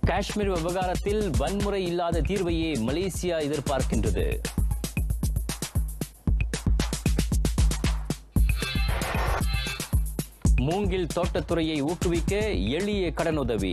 காஷ்மீர் விவகாரத்தில் வன்முறை இல்லாத தீர்வையே மலேசியா எதிர்பார்க்கின்றது மூங்கில் தோட்டத்துறையை ஊக்குவிக்க எளிய கடனுதவி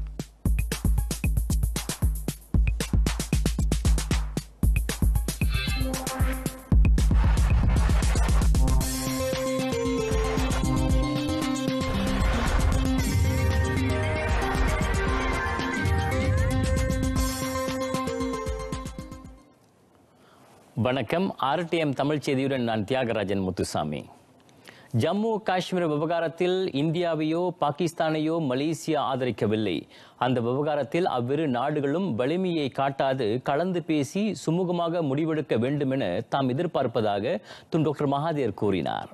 வணக்கம் ஆர்டிஎம் தமிழ் செய்தியுடன் நான் தியாகராஜன் முத்துசாமி ஜம்மு காஷ்மீர் விவகாரத்தில் இந்தியாவையோ பாகிஸ்தானையோ மலேசியா ஆதரிக்கவில்லை அந்த விவகாரத்தில் அவ்விரு நாடுகளும் வலிமையை காட்டாது கலந்து பேசி சுமூகமாக முடிவெடுக்க வேண்டும் என தாம் எதிர்பார்ப்பதாக துன் டாக்டர் மகாதேர் கூறினார்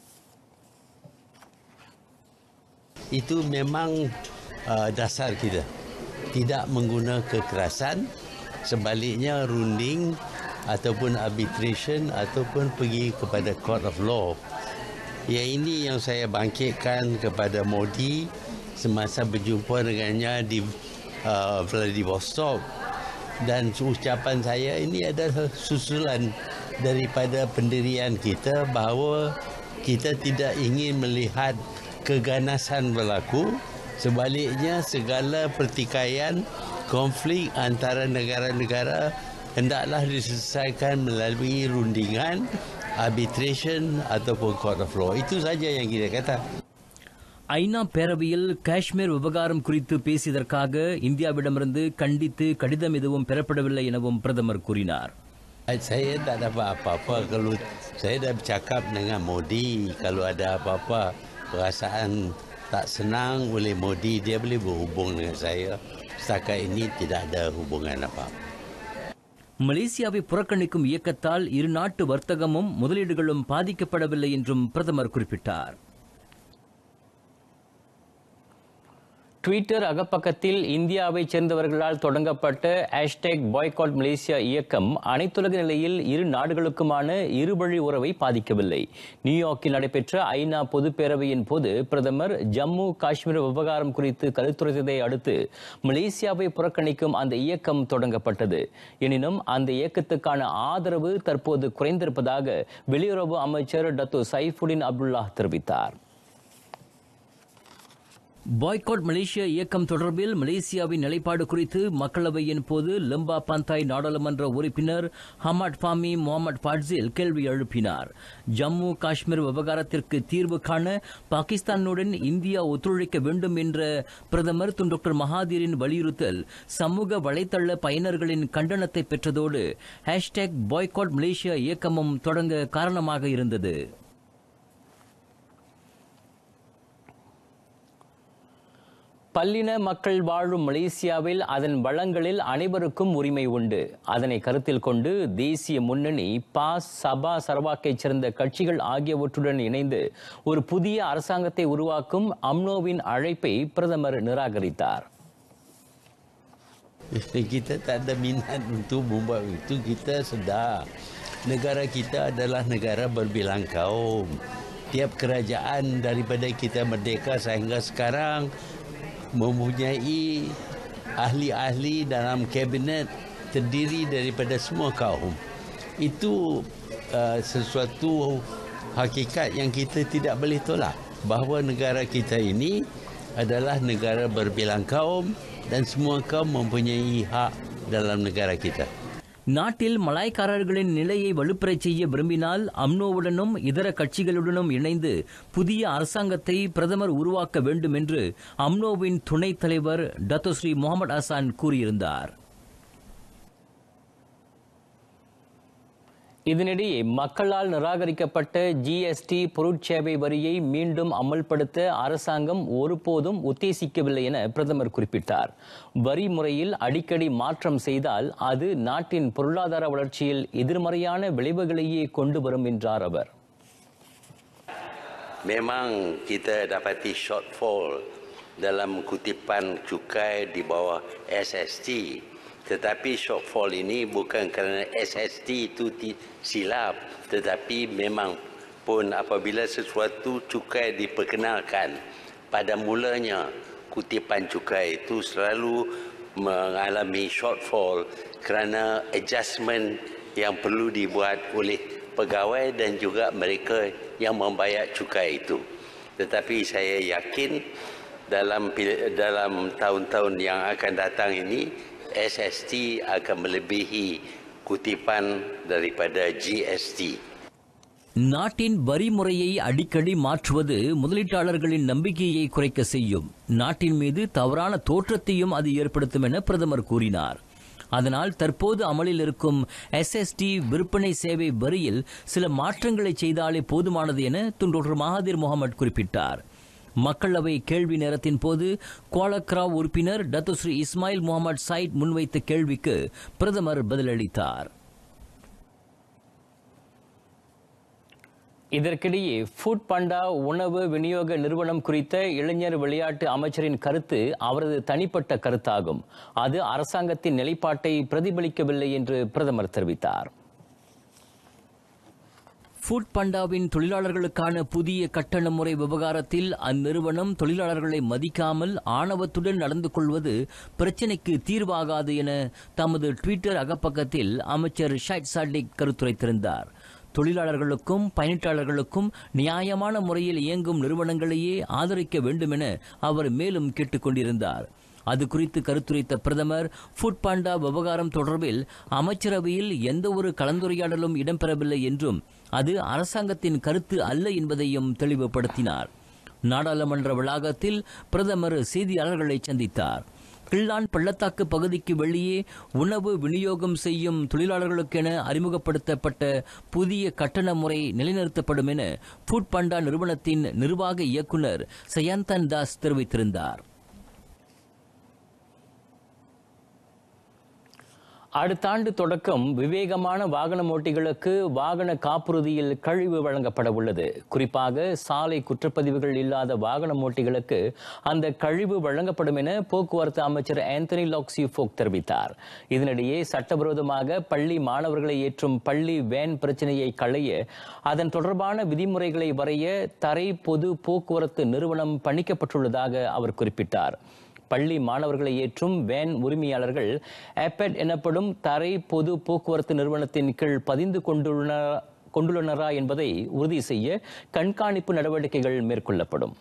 itu memang uh, dasar kita tidak mengguna kekerasan sebaliknya runding ataupun arbitration ataupun pergi kepada court of law yang ini yang saya bangkitkan kepada Modi semasa berjumpa dengannya di uh, Vladivostok dan ucapan saya ini adalah susulan daripada pendirian kita bahawa kita tidak ingin melihat keganasan berlaku sebaliknya segala pertikaian konflik antara negara-negara hendaklah diselesaikan melalui rundingan arbitration ataupun court of law itu saja yang kita kata ஐநா பேரவையில் காஷ்மீர் விவகாரம் குறித்து பேசியதற்காக இந்தியாவிடமிருந்து கண்டித்து கடிதம் எதுவும் பெறப்படவில்லை எனவும் பிரதமர் கூறினார் saya tak dapat apa-apa kalau saya dah bercakap dengan Modi kalau ada apa-apa perasaan tak senang oleh Modi dia boleh berhubung dengan saya setakat ini tidak ada hubungan apa-apa மலேசியாவை புறக்கணிக்கும் இயக்கத்தால் இரு நாட்டு வர்த்தகமும் முதலீடுகளும் பாதிக்கப்படவில்லை என்றும் பிரதமர் குறிப்பிட்டார் ட்விட்டர் அகப்பக்கத்தில் இந்தியாவைச் சேர்ந்தவர்களால் தொடங்கப்பட்ட ஹேஷ்டேக் பாய்காட் மலேசியா இயக்கம் அனைத்துலக நிலையில் இரு நாடுகளுக்குமான இருவழி உறவை பாதிக்கவில்லை நியூயார்க்கில் நடைபெற்ற ஐநா பொதுப்பேரவையின் போது பிரதமர் ஜம்மு காஷ்மீர் விவகாரம் குறித்து கருத்துரைத்ததை அடுத்து மலேசியாவை புறக்கணிக்கும் அந்த இயக்கம் தொடங்கப்பட்டது எனினும் அந்த இயக்கத்துக்கான ஆதரவு தற்போது குறைந்திருப்பதாக வெளியுறவு அமைச்சர் டத்து சைஃபுடின் அப்துல்லாஹ் தெரிவித்தார் பாய்காட் மலேசியா இயக்கம் தொடர்பில் மலேசியாவின் நிலைப்பாடு குறித்து மக்களவையின் போது லம்பா பந்தாய் நாடாளுமன்ற உறுப்பினர் ஹமாட் ஃபாமி முகமது பாட்சில் கேள்வி எழுப்பினார் ஜம்மு காஷ்மீர் விவகாரத்திற்கு தீர்வு காண பாகிஸ்தானுடன் இந்தியா ஒத்துழைக்க வேண்டும் என்ற பிரதமர் துன் டாக்டர் மகாதீரின் வலியுறுத்தல் சமூக வலைதள பயனர்களின் கண்டனத்தை பெற்றதோடு ஹேஷ்டேக் பாய்காட் மலேசியா இயக்கமும் தொடங்க காரணமாக இருந்தது பல்லின மக்கள் வாழும் மலேசியாவில் அதன் வளங்களில் அனைவருக்கும் உரிமை உண்டு அதனை கருத்தில் கொண்டு தேசிய முன்னணி பாஸ் சபா சரவாக்கைச் சேர்ந்த கட்சிகள் ஆகியவற்றுடன் இணைந்து ஒரு புதிய அரசாங்கத்தை உருவாக்கும் அம்னோவின் அழைப்பை பிரதமர் நிராகரித்தார் kita tak ada minat untuk membuat itu kita sedar negara kita adalah negara berbilang kaum tiap kerajaan daripada kita merdeka sehingga sekarang mempunyai ahli-ahli dalam kabinet terdiri daripada semua kaum itu uh, sesuatu hakikat yang kita tidak boleh tolak bahawa negara kita ini adalah negara berbilang kaum dan semua kaum mempunyai hak dalam negara kita. நாட்டில் மலாய்க்காரர்களின் நிலையை வலுப்பெறச் செய்ய விரும்பினால் அம்னோவுடனும் இதர கட்சிகளுடனும் இணைந்து புதிய அரசாங்கத்தை பிரதமர் உருவாக்க வேண்டும் என்று அம்னோவின் துணைத் தலைவர் டத்தோஸ்ரீ முகமது ஹசான் கூறியிருந்தார் இதனிடையே மக்களால் நிராகரிக்கப்பட்ட ஜிஎஸ்டி பொருட்சேவை வரியை மீண்டும் அமல்படுத்த அரசாங்கம் ஒருபோதும் உத்தேசிக்கவில்லை என பிரதமர் குறிப்பிட்டார் வரி முறையில் அடிக்கடி மாற்றம் செய்தால் அது நாட்டின் பொருளாதார வளர்ச்சியில் எதிர்மறையான விளைவுகளையே கொண்டு வரும் என்றார் அவர் Memang kita dapati shortfall dalam kutipan cukai di bawah SST. Tetapi shortfall ini bukan kerana SST itu ti- silap. Tetapi memang pun apabila sesuatu cukai diperkenalkan, pada mulanya kutipan cukai itu selalu mengalami shortfall kerana adjustment yang perlu dibuat oleh pegawai dan juga mereka yang membayar cukai itu. Tetapi saya yakin dalam pil- dalam tahun-tahun yang akan datang ini SST akan melebihi kutipan daripada GST. நாட்டின் வரி முறையை அடிக்கடி மாற்றுவது முதலீட்டாளர்களின் நம்பிக்கையை குறைக்க செய்யும் நாட்டின் மீது தவறான தோற்றத்தையும் அது ஏற்படுத்தும் என பிரதமர் கூறினார் அதனால் தற்போது அமலில் இருக்கும் எஸ்எஸ்டி விற்பனை சேவை வரியில் சில மாற்றங்களை செய்தாலே போதுமானது என டாக்டர் மகாதீர் முகமது குறிப்பிட்டார் மக்களவை கேள்வி நேரத்தின் போது கோலக்ராவ் உறுப்பினர் டத்துஸ்ரீ இஸ்மாயில் முகமது சயிட் முன்வைத்த கேள்விக்கு பிரதமர் பதிலளித்தார் இதற்கிடையே ஃபுட் பண்டா உணவு விநியோக நிறுவனம் குறித்த இளைஞர் விளையாட்டு அமைச்சரின் கருத்து அவரது தனிப்பட்ட கருத்தாகும் அது அரசாங்கத்தின் நிலைப்பாட்டை பிரதிபலிக்கவில்லை என்று பிரதமர் தெரிவித்தார் ஃபுட் பண்டாவின் தொழிலாளர்களுக்கான புதிய கட்டண முறை விவகாரத்தில் அந்நிறுவனம் தொழிலாளர்களை மதிக்காமல் ஆணவத்துடன் நடந்து கொள்வது பிரச்சினைக்கு தீர்வாகாது என தமது ட்விட்டர் அகப்பக்கத்தில் அமைச்சர் ஷைட் சாடிக் கருத்துரைத்திருந்தார் தொழிலாளர்களுக்கும் பயணிட்டாளர்களுக்கும் நியாயமான முறையில் இயங்கும் நிறுவனங்களையே ஆதரிக்க வேண்டும் என அவர் மேலும் கேட்டுக்கொண்டிருந்தார் அது குறித்து கருத்துரைத்த பிரதமர் ஃபுட் பாண்டா விவகாரம் தொடர்பில் அமைச்சரவையில் எந்த ஒரு கலந்துரையாடலும் இடம்பெறவில்லை என்றும் அது அரசாங்கத்தின் கருத்து அல்ல என்பதையும் தெளிவுபடுத்தினார் நாடாளுமன்ற வளாகத்தில் பிரதமர் செய்தியாளர்களை சந்தித்தார் கிள்ளான் பள்ளத்தாக்கு பகுதிக்கு வெளியே உணவு விநியோகம் செய்யும் தொழிலாளர்களுக்கென அறிமுகப்படுத்தப்பட்ட புதிய கட்டண முறை நிலைநிறுத்தப்படும் என ஃபுட் பண்டா நிறுவனத்தின் நிர்வாக இயக்குனர் சயந்தன் தாஸ் தெரிவித்திருந்தார் அடுத்த ஆண்டு தொடக்கம் விவேகமான வாகன ஓட்டிகளுக்கு வாகன காப்புறுதியில் கழிவு வழங்கப்பட உள்ளது குறிப்பாக சாலை குற்றப்பதிவுகள் இல்லாத வாகன ஓட்டிகளுக்கு அந்த கழிவு வழங்கப்படும் என போக்குவரத்து அமைச்சர் ஆந்தனி லாக்ஸியூஃபோக் தெரிவித்தார் இதனிடையே சட்டவிரோதமாக பள்ளி மாணவர்களை ஏற்றும் பள்ளி வேன் பிரச்சனையை களைய அதன் தொடர்பான விதிமுறைகளை வரைய தரை பொது போக்குவரத்து நிறுவனம் பணிக்கப்பட்டுள்ளதாக அவர் குறிப்பிட்டார் பள்ளி மாணவர்களை ஏற்றும் வேன் உரிமையாளர்கள் ஏபெட் எனப்படும் தரை பொது போக்குவரத்து நிறுவனத்தின் கீழ் பதிந்து கொண்டுள்ள கொண்டுள்ளனரா என்பதை உறுதி செய்ய கண்காணிப்பு நடவடிக்கைகள் மேற்கொள்ளப்படும்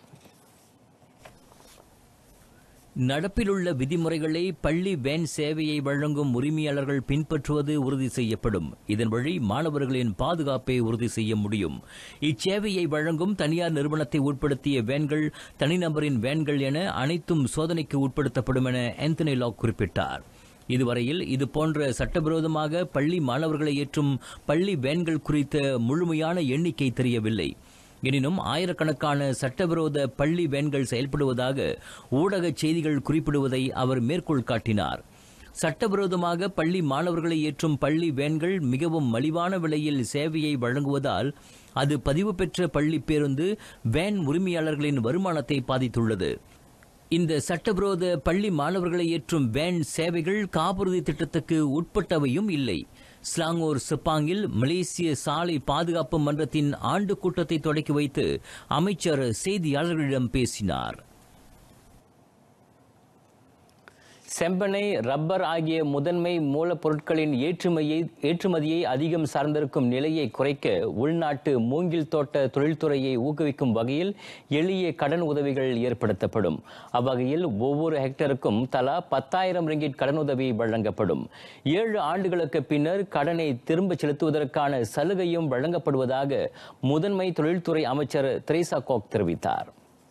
நடப்பிலுள்ள விதிமுறைகளை பள்ளி வேன் சேவையை வழங்கும் உரிமையாளர்கள் பின்பற்றுவது உறுதி செய்யப்படும் இதன் வழி மாணவர்களின் பாதுகாப்பை உறுதி செய்ய முடியும் இச்சேவையை வழங்கும் தனியார் நிறுவனத்தை உட்படுத்திய வேன்கள் தனிநபரின் வேன்கள் என அனைத்தும் சோதனைக்கு உட்படுத்தப்படும் என ஆந்தனி லாக் குறிப்பிட்டார் இதுவரையில் இது போன்ற சட்டவிரோதமாக பள்ளி மாணவர்களை ஏற்றும் பள்ளி வேன்கள் குறித்த முழுமையான எண்ணிக்கை தெரியவில்லை எனினும் ஆயிரக்கணக்கான சட்டவிரோத பள்ளி வேன்கள் செயல்படுவதாக ஊடக செய்திகள் குறிப்பிடுவதை அவர் மேற்கோள் காட்டினார் சட்டவிரோதமாக பள்ளி மாணவர்களை ஏற்றும் பள்ளி வேன்கள் மிகவும் மலிவான விலையில் சேவையை வழங்குவதால் அது பதிவு பெற்ற பள்ளி பேருந்து வேன் உரிமையாளர்களின் வருமானத்தை பாதித்துள்ளது இந்த சட்டவிரோத பள்ளி மாணவர்களை ஏற்றும் வேன் சேவைகள் காப்புறுதி திட்டத்துக்கு உட்பட்டவையும் இல்லை ஸ்லாங்கோர் செப்பாங்கில் மலேசிய சாலை பாதுகாப்பு மன்றத்தின் ஆண்டு கூட்டத்தை தொடக்கி வைத்து அமைச்சர் செய்தியாளர்களிடம் பேசினார் செம்பனை ரப்பர் ஆகிய முதன்மை மூலப்பொருட்களின் ஏற்றுமையை ஏற்றுமதியை அதிகம் சார்ந்திருக்கும் நிலையை குறைக்க உள்நாட்டு மூங்கில் தோட்ட தொழில்துறையை ஊக்குவிக்கும் வகையில் எளிய கடன் உதவிகள் ஏற்படுத்தப்படும் அவ்வகையில் ஒவ்வொரு ஹெக்டருக்கும் தலா பத்தாயிரம் ரிங்கிட் கடனுதவி வழங்கப்படும் ஏழு ஆண்டுகளுக்கு பின்னர் கடனை திரும்ப செலுத்துவதற்கான சலுகையும் வழங்கப்படுவதாக முதன்மை தொழில்துறை அமைச்சர் திரேசா கோக் தெரிவித்தார்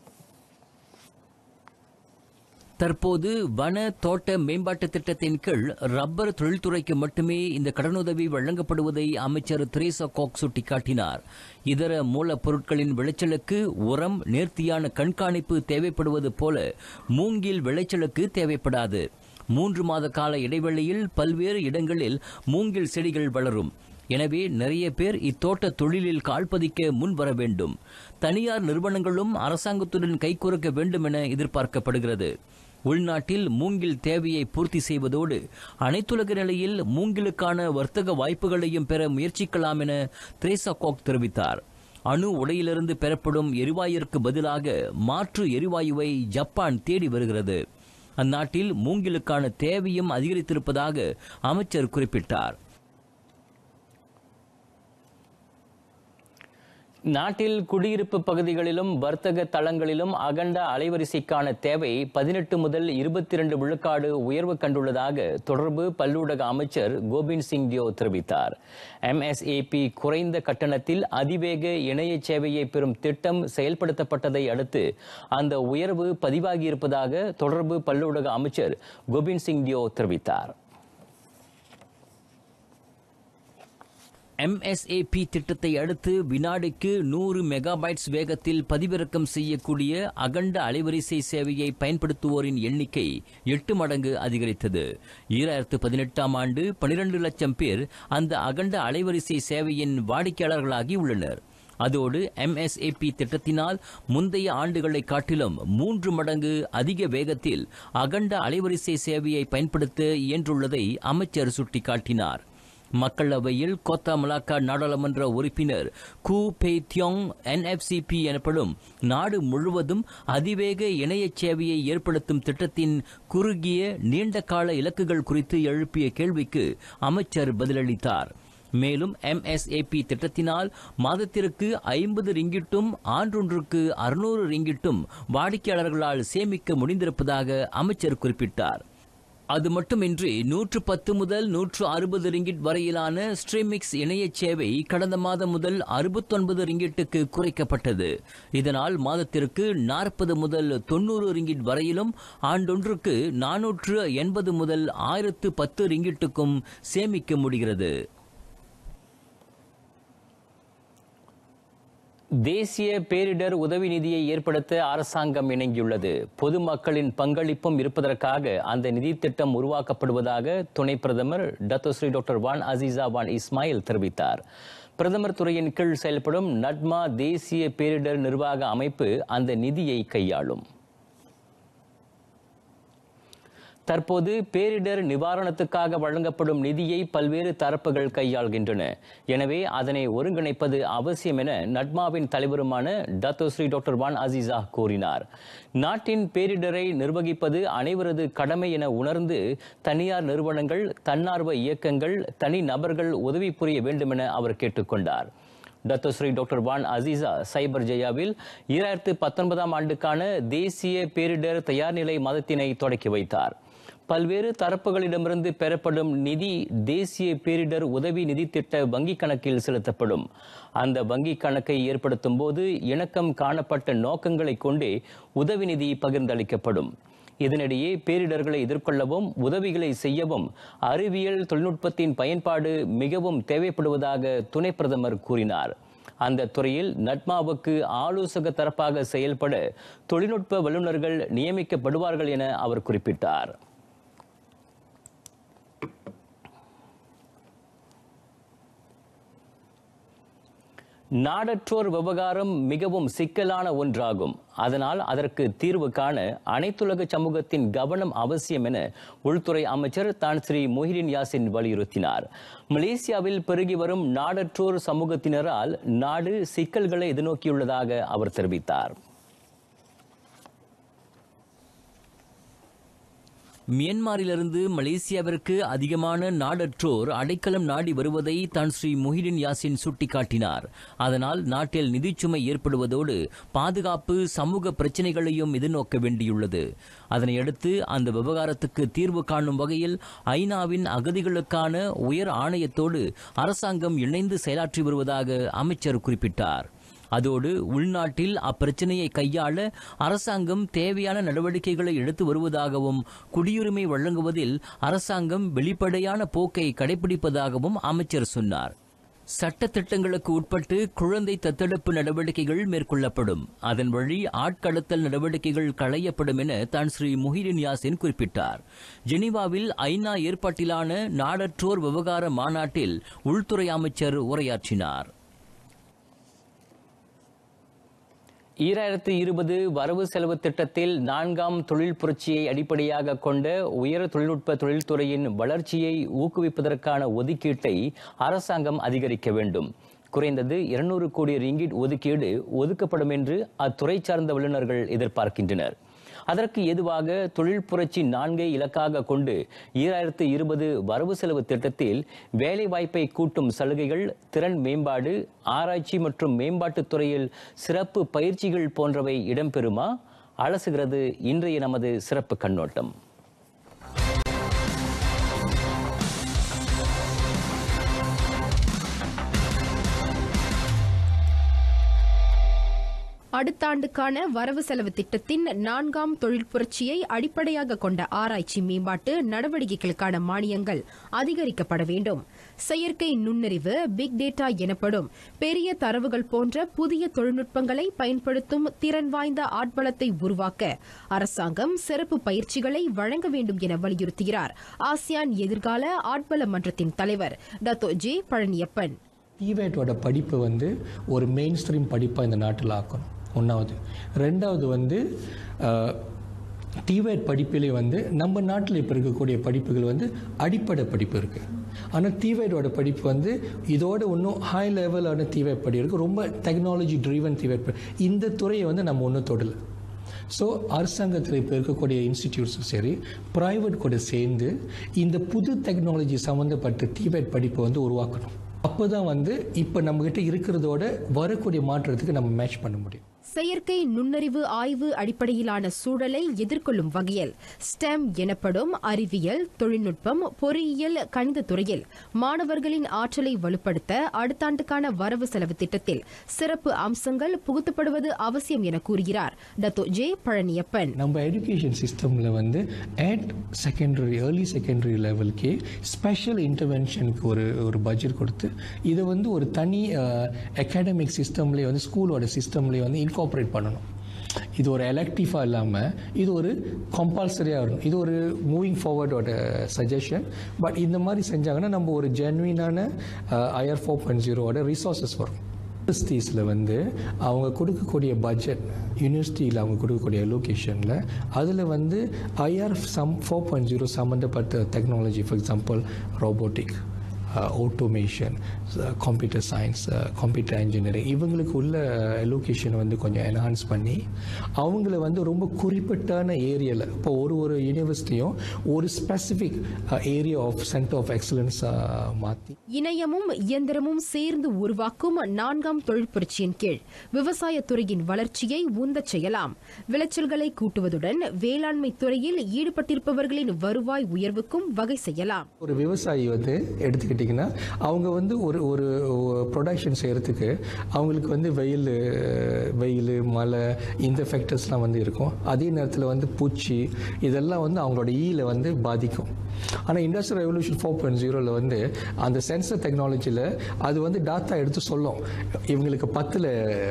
தற்போது வன தோட்ட மேம்பாட்டு திட்டத்தின் கீழ் ரப்பர் தொழில்துறைக்கு மட்டுமே இந்த கடனுதவி வழங்கப்படுவதை அமைச்சர் திரேசா காக் சுட்டிக்காட்டினார் இதர மூலப்பொருட்களின் விளைச்சலுக்கு உரம் நேர்த்தியான கண்காணிப்பு தேவைப்படுவது போல மூங்கில் விளைச்சலுக்கு தேவைப்படாது மூன்று மாத கால இடைவெளியில் பல்வேறு இடங்களில் மூங்கில் செடிகள் வளரும் எனவே நிறைய பேர் இத்தோட்ட தொழிலில் கால்பதிக்க முன் வர வேண்டும் தனியார் நிறுவனங்களும் அரசாங்கத்துடன் கைகோர்க்க வேண்டும் என எதிர்பார்க்கப்படுகிறது உள்நாட்டில் மூங்கில் தேவையை பூர்த்தி செய்வதோடு அனைத்துலக நிலையில் மூங்கிலுக்கான வர்த்தக வாய்ப்புகளையும் பெற முயற்சிக்கலாம் என திரேசா கோக் தெரிவித்தார் அணு உடையிலிருந்து பெறப்படும் எரிவாயுக்கு பதிலாக மாற்று எரிவாயுவை ஜப்பான் தேடி வருகிறது அந்நாட்டில் மூங்கிலுக்கான தேவையும் அதிகரித்திருப்பதாக அமைச்சர் குறிப்பிட்டார் நாட்டில் குடியிருப்பு பகுதிகளிலும் வர்த்தக தளங்களிலும் அகண்ட அலைவரிசைக்கான தேவை பதினெட்டு முதல் இருபத்தி இரண்டு விழுக்காடு உயர்வு கண்டுள்ளதாக தொடர்பு பல்லூடக அமைச்சர் கோபிந்த் சிங் தியோ தெரிவித்தார் எம்எஸ்ஏபி குறைந்த கட்டணத்தில் அதிவேக இணைய சேவையை பெறும் திட்டம் செயல்படுத்தப்பட்டதை அடுத்து அந்த உயர்வு பதிவாகியிருப்பதாக தொடர்பு பல்லூடக அமைச்சர் கோபிந்த் சிங் தியோ தெரிவித்தார் எம்எஸ்ஏபி திட்டத்தை அடுத்து வினாடிக்கு நூறு மெகாபைட்ஸ் வேகத்தில் பதிவிறக்கம் செய்யக்கூடிய அகண்ட அலைவரிசை சேவையை பயன்படுத்துவோரின் எண்ணிக்கை எட்டு மடங்கு அதிகரித்தது ஈராயிரத்து பதினெட்டாம் ஆண்டு பனிரெண்டு லட்சம் பேர் அந்த அகண்ட அலைவரிசை சேவையின் வாடிக்கையாளர்களாகி உள்ளனர் அதோடு எம்எஸ்ஏபி திட்டத்தினால் முந்தைய ஆண்டுகளை காட்டிலும் மூன்று மடங்கு அதிக வேகத்தில் அகண்ட அலைவரிசை சேவையை பயன்படுத்த இயன்றுள்ளதை அமைச்சர் சுட்டிக்காட்டினார் மக்களவையில் கோத்தா மலாக்கா நாடாளுமன்ற உறுப்பினர் கூ பே தியோங் என்எஃப்சிபி எனப்படும் நாடு முழுவதும் அதிவேக இணைய சேவையை ஏற்படுத்தும் திட்டத்தின் குறுகிய நீண்ட கால இலக்குகள் குறித்து எழுப்பிய கேள்விக்கு அமைச்சர் பதிலளித்தார் மேலும் எம்எஸ்ஏபி திட்டத்தினால் மாதத்திற்கு ஐம்பது ரிங்கிட்டும் ஆண்டொன்றுக்கு அறுநூறு ரிங்கிட்டும் வாடிக்கையாளர்களால் சேமிக்க முடிந்திருப்பதாக அமைச்சர் குறிப்பிட்டார் அது மட்டுமின்றி நூற்று பத்து முதல் நூற்று அறுபது ரிங்கிட் வரையிலான ஸ்ட்ரீமிக்ஸ் இணைய சேவை கடந்த மாதம் முதல் அறுபத்தொன்பது ரிங்கிட்டுக்கு குறைக்கப்பட்டது இதனால் மாதத்திற்கு நாற்பது முதல் தொண்ணூறு ரிங்கிட் வரையிலும் ஆண்டொன்றுக்கு நானூற்று எண்பது முதல் ஆயிரத்து பத்து ரிங்கிட்டுக்கும் சேமிக்க முடிகிறது தேசிய பேரிடர் உதவி நிதியை ஏற்படுத்த அரசாங்கம் இணங்கியுள்ளது பொதுமக்களின் பங்களிப்பும் இருப்பதற்காக அந்த நிதி திட்டம் உருவாக்கப்படுவதாக துணை பிரதமர் Datuk Seri doctor Wan Azizah Wan Ismail தெரிவித்தார் பிரதமர் துறையின் கீழ் செயல்படும் நட்மா தேசிய பேரிடர் நிர்வாக அமைப்பு அந்த நிதியை கையாளும் தற்போது பேரிடர் நிவாரணத்துக்காக வழங்கப்படும் நிதியை பல்வேறு தரப்புகள் கையாள்கின்றன எனவே அதனை ஒருங்கிணைப்பது அவசியம் என நட்மாவின் தலைவருமான டத்தோஸ்ரீ டாக்டர் வான் அசீசா கூறினார் நாட்டின் பேரிடரை நிர்வகிப்பது அனைவரது கடமை என உணர்ந்து தனியார் நிறுவனங்கள் தன்னார்வ இயக்கங்கள் தனி நபர்கள் உதவி புரிய வேண்டும் என அவர் கேட்டுக்கொண்டார் டத்தோஸ்ரீ டாக்டர் வான் அசீசா சைபர் ஜெயாவில் ஈராயிரத்து பத்தொன்பதாம் ஆண்டுக்கான தேசிய பேரிடர் தயார்நிலை மதத்தினை தொடக்கி வைத்தார் பல்வேறு தரப்புகளிடமிருந்து பெறப்படும் நிதி தேசிய பேரிடர் உதவி நிதி திட்ட வங்கிக் கணக்கில் செலுத்தப்படும் அந்த வங்கிக் கணக்கை ஏற்படுத்தும் போது இணக்கம் காணப்பட்ட நோக்கங்களை கொண்டே உதவி நிதி பகிர்ந்தளிக்கப்படும் இதனிடையே பேரிடர்களை எதிர்கொள்ளவும் உதவிகளை செய்யவும் அறிவியல் தொழில்நுட்பத்தின் பயன்பாடு மிகவும் தேவைப்படுவதாக துணை பிரதமர் கூறினார் அந்த துறையில் நட்மாவுக்கு ஆலோசக தரப்பாக செயல்பட தொழில்நுட்ப வல்லுநர்கள் நியமிக்கப்படுவார்கள் என அவர் குறிப்பிட்டார் நாடற்றோர் விவகாரம் மிகவும் சிக்கலான ஒன்றாகும் அதனால் அதற்கு தீர்வு காண அனைத்துலக சமூகத்தின் கவனம் அவசியம் என உள்துறை அமைச்சர் தான் ஸ்ரீ மொஹிடின் யாசின் வலியுறுத்தினார் மலேசியாவில் பெருகி வரும் நாடற்றோர் சமூகத்தினரால் நாடு சிக்கல்களை எதிர்நோக்கியுள்ளதாக அவர் தெரிவித்தார் மியன்மாரிலிருந்து மலேசியாவிற்கு அதிகமான நாடற்றோர் அடைக்கலம் நாடி வருவதை தான் ஸ்ரீ முஹிடின் யாசின் சுட்டிக்காட்டினார் அதனால் நாட்டில் நிதிச்சுமை ஏற்படுவதோடு பாதுகாப்பு சமூக பிரச்சினைகளையும் எதிர்நோக்க வேண்டியுள்ளது அதனையடுத்து அந்த விவகாரத்துக்கு தீர்வு காணும் வகையில் ஐநாவின் அகதிகளுக்கான உயர் ஆணையத்தோடு அரசாங்கம் இணைந்து செயலாற்றி வருவதாக அமைச்சர் குறிப்பிட்டார் அதோடு உள்நாட்டில் அப்பிரச்சனையை கையாள அரசாங்கம் தேவையான நடவடிக்கைகளை எடுத்து வருவதாகவும் குடியுரிமை வழங்குவதில் அரசாங்கம் வெளிப்படையான போக்கை கடைபிடிப்பதாகவும் அமைச்சர் சொன்னார் சட்ட திட்டங்களுக்கு உட்பட்டு குழந்தை தத்தெடுப்பு நடவடிக்கைகள் மேற்கொள்ளப்படும் அதன் வழி ஆட்கடத்தல் நடவடிக்கைகள் களையப்படும் என தான் ஸ்ரீ முஹிடின் யாசின் குறிப்பிட்டார் ஜெனீவாவில் ஐநா ஏற்பாட்டிலான நாடற்றோர் விவகார மாநாட்டில் உள்துறை அமைச்சர் உரையாற்றினார் ஈராயிரத்து இருபது வரவு செலவு திட்டத்தில் நான்காம் தொழில் புரட்சியை அடிப்படையாக கொண்ட உயர் தொழில்நுட்ப தொழில்துறையின் வளர்ச்சியை ஊக்குவிப்பதற்கான ஒதுக்கீட்டை அரசாங்கம் அதிகரிக்க வேண்டும் குறைந்தது இருநூறு கோடி ரிங்கிட் ஒதுக்கீடு ஒதுக்கப்படும் என்று அத்துறை சார்ந்த வல்லுநர்கள் எதிர்பார்க்கின்றனர் அதற்கு எதுவாக தொழில் புரட்சி நான்கை இலக்காக கொண்டு ஈராயிரத்து இருபது வரவு செலவு திட்டத்தில் வேலைவாய்ப்பை கூட்டும் சலுகைகள் திறன் மேம்பாடு ஆராய்ச்சி மற்றும் மேம்பாட்டுத் துறையில் சிறப்பு பயிற்சிகள் போன்றவை இடம்பெறுமா அலசுகிறது இன்றைய நமது சிறப்பு கண்ணோட்டம் அடுத்த ஆண்டுக்கான வரவு செலவு திட்டத்தின் நான்காம் தொழில் புரட்சியை அடிப்படையாக கொண்ட ஆராய்ச்சி மேம்பாட்டு நடவடிக்கைகளுக்கான மானியங்கள் அதிகரிக்கப்பட வேண்டும் செயற்கை நுண்ணறிவு பிக் டேட்டா எனப்படும் பெரிய தரவுகள் போன்ற புதிய தொழில்நுட்பங்களை பயன்படுத்தும் திறன் வாய்ந்த ஆட்பலத்தை உருவாக்க அரசாங்கம் சிறப்பு பயிற்சிகளை வழங்க வேண்டும் என வலியுறுத்துகிறார் ஆசியான் எதிர்கால ஆட்பல மன்றத்தின் தலைவர் டத்தோ ஜே பழனியப்பன் டிவேட்டோட படிப்பு வந்து ஒரு மெயின் ஸ்ட்ரீம் படிப்பாக இந்த நாட்டில் ஆக்கணும் ஒன்றாவது ரெண்டாவது வந்து டிவேட் படிப்பிலே வந்து நம்ம நாட்டில் இப்போ இருக்கக்கூடிய படிப்புகள் வந்து அடிப்படை படிப்பு இருக்குது ஆனால் டிவேட்டோட படிப்பு வந்து இதோட இன்னும் ஹை லெவலான டிவேட் படி இருக்குது ரொம்ப டெக்னாலஜி ட்ரீவன் டிவேட் இந்த துறையை வந்து நம்ம ஒன்றும் தொடலை ஸோ அரசாங்கத்தில் இப்போ இருக்கக்கூடிய இன்ஸ்டிடியூட்ஸும் சரி ப்ரைவேட் கூட சேர்ந்து இந்த புது டெக்னாலஜி சம்மந்தப்பட்ட டிவேட் படிப்பை வந்து உருவாக்கணும் அப்போ தான் வந்து இப்போ நம்மக்கிட்ட இருக்கிறதோட வரக்கூடிய மாற்றத்துக்கு நம்ம மேட்ச் பண்ண முடியும் செயற்கை நுண்ணறிவு ஆய்வு அடிப்படையிலான சூழலை எதிர்கொள்ளும் வகையில் ஸ்டெம் எனப்படும் அறிவியல் தொழில்நுட்பம் பொறியியல் கணித துறையில் மாணவர்களின் ஆற்றலை வலுப்படுத்த அடுத்த ஆண்டுக்கான வரவு செலவு திட்டத்தில் சிறப்பு அம்சங்கள் புகுத்தப்படுவது அவசியம் என கூறுகிறார் டத்தோ ஜே பழனியப்பன் நம்ம எஜுகேஷன் சிஸ்டமில் வந்து அட் செகண்டரி ஏர்லி செகண்டரி லெவலுக்கே ஸ்பெஷல் இன்டர்வென்ஷனுக்கு ஒரு ஒரு பட்ஜெட் கொடுத்து இதை வந்து ஒரு தனி அகாடமிக் சிஸ்டம்லேயே வந்து ஸ்கூலோட சிஸ்டம்லேயே வந்து இன்கார்பரேட் பண்ணணும் இது ஒரு எலக்டிவாக இல்லாமல் இது ஒரு கம்பல்சரியாக வரும் இது ஒரு மூவிங் ஃபார்வர்டோட சஜஷன் பட் இந்த மாதிரி செஞ்சாங்கன்னா நம்ம ஒரு ஜென்வினான ஐஆர் ஃபோர் பாயிண்ட் ஜீரோவோட ரிசோர்ஸஸ் வரும் யூனிவர்சிட்டிஸில் வந்து அவங்க கொடுக்கக்கூடிய பட்ஜெட் யூனிவர்சிட்டியில் அவங்க கொடுக்கக்கூடிய லொக்கேஷனில் அதில் வந்து IR some four point zero சம்மந்தப்பட்ட technology for example robotic automation computer science computer engineering இவங்களுக்கு உள்ள லொக்கேஷனை வந்து கொஞ்சம் என்ஹான்ஸ் பண்ணி அவங்கள வந்து ரொம்ப குறிப்பிட்டான ஏரியாவில் இப்போ ஒரு ஒரு யூனிவர்சிட்டியும் ஒரு specific area of centre of எக்ஸலன்ஸாக மாற்றி இணையமும் இயந்திரமும் சேர்ந்து உருவாக்கும் நான்காம் தொழில் புரட்சியின் கீழ் விவசாயத் துறையின் வளர்ச்சியை உந்தச் செய்யலாம் விளைச்சல்களை கூட்டுவதுடன் வேளாண்மை துறையில் ஈடுபட்டிருப்பவர்களின் வருவாய் உயர்வுக்கும் வகை செய்யலாம் ஒரு விவசாயி வந்து எடுத்துக்கிட்டிங்கன்னா அவங்க வந்து ஒரு ஒரு ப்ரொடக்ஷன் செய்கிறதுக்கு அவங்களுக்கு வந்து வெயில் வெயில் மழை இந்த ஃபேக்டர்ஸ்லாம் வந்து இருக்கும் அதே நேரத்தில் வந்து பூச்சி இதெல்லாம் வந்து அவங்களோட ஈல வந்து பாதிக்கும் ஆனால் இண்டஸ்ட்ரியல் ரெவல்யூஷன் ஃபோர் பாயிண்ட் ஜீரோவில் வந்து அந்த சென்சர் டெக்னாலஜியில் அது வந்து டாட்டா எடுத்து சொல்லும் இவங்களுக்கு பத்தில்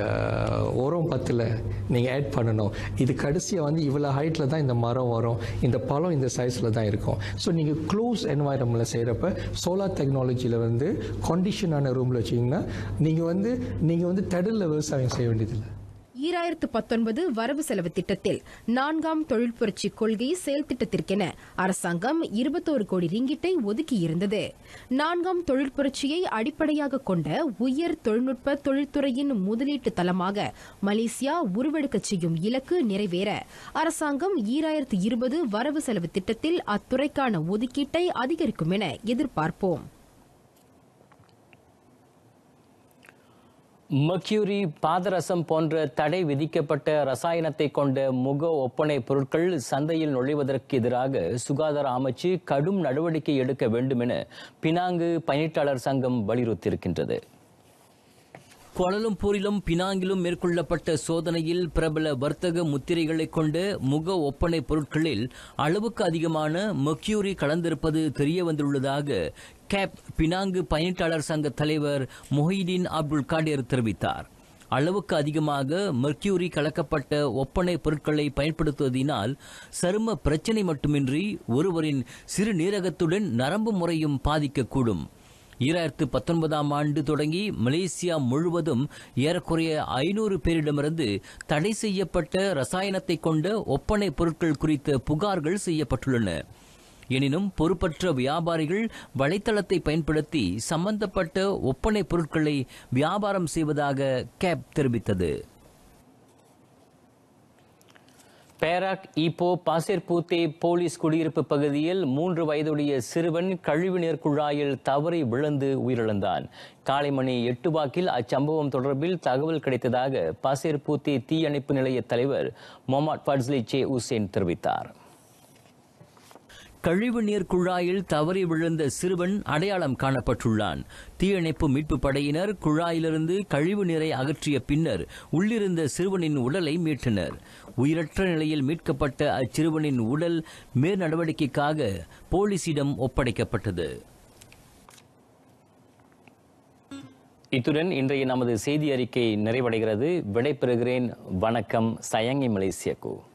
உரம் பத்தில் நீங்கள் ஆட் பண்ணணும் இது கடைசியாக வந்து இவ்வளோ ஹைட்டில் தான் இந்த மரம் வரும் இந்த பழம் இந்த சைஸில் தான் இருக்கும் ஸோ நீங்கள் க்ளோஸ் என்வாயரமெண்ட்டில் செய்கிறப்ப சோலார் டெக்னாலஜியில் வந்து கண்டிஷனான ரூமில் வச்சிங்கன்னா நீங்கள் வந்து நீங்கள் வந்து திடலில் விவசாயம் செய்ய வேண்டியதில்லை ஈராயிரத்து பத்தொன்பது வரவு செலவு திட்டத்தில் நான்காம் தொழில் புரட்சி கொள்கை செயல் திட்டத்திற்கென அரசாங்கம் இருபத்தோரு கோடி ரிங்கிட்டை ஒதுக்கியிருந்தது நான்காம் தொழில் புரட்சியை அடிப்படையாக கொண்ட உயர் தொழில்நுட்ப தொழில்துறையின் முதலீட்டு தளமாக மலேசியா உருவெடுக்கச் செய்யும் இலக்கு நிறைவேற அரசாங்கம் ஈராயிரத்து இருபது வரவு செலவு திட்டத்தில் அத்துறைக்கான ஒதுக்கீட்டை அதிகரிக்கும் என எதிர்பார்ப்போம் மக்யூரி பாதரசம் போன்ற தடை விதிக்கப்பட்ட ரசாயனத்தை கொண்ட முக ஒப்பனை பொருட்கள் சந்தையில் நுழைவதற்கு எதிராக சுகாதார அமைச்சு கடும் நடவடிக்கை எடுக்க வேண்டும் என பினாங்கு பயணிட்டாளர் சங்கம் வலியுறுத்தியிருக்கின்றது கோலலம்பூரிலும் பினாங்கிலும் மேற்கொள்ளப்பட்ட சோதனையில் பிரபல வர்த்தக முத்திரைகளை கொண்ட முக ஒப்பனை பொருட்களில் அளவுக்கு அதிகமான மக்யூரி கலந்திருப்பது தெரிய வந்துள்ளதாக கேப் பினாங்கு பயணிட்டாளர் சங்க தலைவர் மொஹிதீன் அப்துல் காடேர் தெரிவித்தார் அளவுக்கு அதிகமாக மெர்க்யூரி கலக்கப்பட்ட ஒப்பனை பொருட்களை பயன்படுத்துவதினால் சரும பிரச்சனை மட்டுமின்றி ஒருவரின் சிறுநீரகத்துடன் நரம்பு முறையும் பாதிக்கக்கூடும் ஈராயிரத்து பத்தொன்பதாம் ஆண்டு தொடங்கி மலேசியா முழுவதும் ஏறக்குறைய ஐநூறு பேரிடமிருந்து தடை செய்யப்பட்ட ரசாயனத்தை கொண்ட ஒப்பனை பொருட்கள் குறித்த புகார்கள் செய்யப்பட்டுள்ளன எனினும் பொறுப்பற்ற வியாபாரிகள் வலைத்தளத்தை பயன்படுத்தி சம்பந்தப்பட்ட ஒப்பனை பொருட்களை வியாபாரம் செய்வதாக கேப் தெரிவித்தது பேராக் ஈப்போ பாசேர்பூத்தே போலீஸ் குடியிருப்பு பகுதியில் மூன்று வயதுடைய சிறுவன் கழிவுநீர் குழாயில் தவறி விழுந்து உயிரிழந்தான் காலை மணி எட்டு வாக்கில் அச்சம்பவம் தொடர்பில் தகவல் கிடைத்ததாக பாசேர்பூத்தே தீயணைப்பு நிலைய தலைவர் மொஹமட் ஃபட்ஸ்லி சே உசேன் தெரிவித்தார் கழிவுநீர் குழாயில் தவறி விழுந்த சிறுவன் அடையாளம் காணப்பட்டுள்ளான் தீயணைப்பு மீட்பு படையினர் குழாயிலிருந்து கழிவு நீரை அகற்றிய பின்னர் உள்ளிருந்த சிறுவனின் உடலை மீட்டனர் உயிரற்ற நிலையில் மீட்கப்பட்ட அச்சிறுவனின் உடல் மேல் நடவடிக்கைக்காக போலீசிடம் ஒப்படைக்கப்பட்டது இத்துடன் இன்றைய நமது செய்தி அறிக்கை நிறைவடைகிறது விடைபெறுகிறேன் வணக்கம் சயங்கி மலேசியக்கு